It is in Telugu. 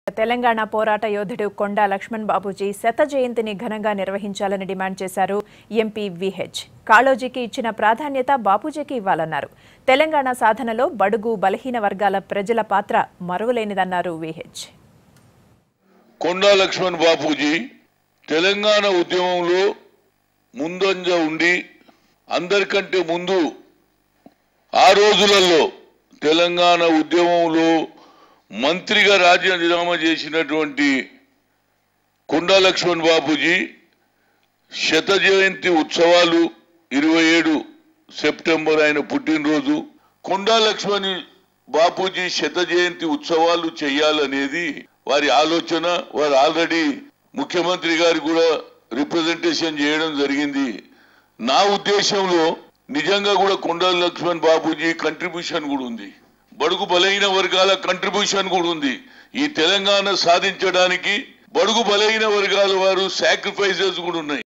తెలంగాణ పోరాట యోధుడు కొండా లక్ష్మణ్ బాబూజీ శత జయంతిని ఘనంగా నిర్వహించాలని డిమాండ్ చేశారు ఎంపీ విహెచ్ కాళోజీకి ఇచ్చిన ప్రాధాన్యత బాపూజీకి ఇవ్వాలన్నారు తెలంగాణ సాధనలో బడుగు బలహీన వర్గాల ప్రజల పాత్ర మరువలేనిదన్నారు విహెచ్ కొండా లక్ష్మణ్ బాపూజీ తెలంగాణ ఉద్యమంలో ముందంజ ఉండి అందరికంటే ముందు ఆ రోజులలో తెలంగాణ ఉద్యమంలో మంత్రిగా రాజీనామా చేసినటువంటి కొండా లక్ష్మణ్ బాపూజీ శత జయంతి ఉత్సవాలు ఇరవై ఏడు సెప్టెంబర్ ఆయన పుట్టినరోజు కొండా లక్ష్మణ్ బాపూజీ శత జయంతి ఉత్సవాలు చేయాలనేది వారి ఆలోచన వారు ఆల్రెడీ ముఖ్యమంత్రి గారు కూడా రిప్రజెంటేషన్ చేయడం జరిగింది నా ఉద్దేశంలో నిజంగా కూడా కొండా లక్ష్మణ్ బాపూజీ కంట్రిబ్యూషన్ కూడా ఉంది బడుగు బలహీన వర్గాల కంట్రిబ్యూషన్ కూడా ఉంది ఈ తెలంగాణ సాధించడానికి బడుగు బలహీన వర్గాల వారు సాక్రిఫైసెస్ కూడా ఉన్నాయి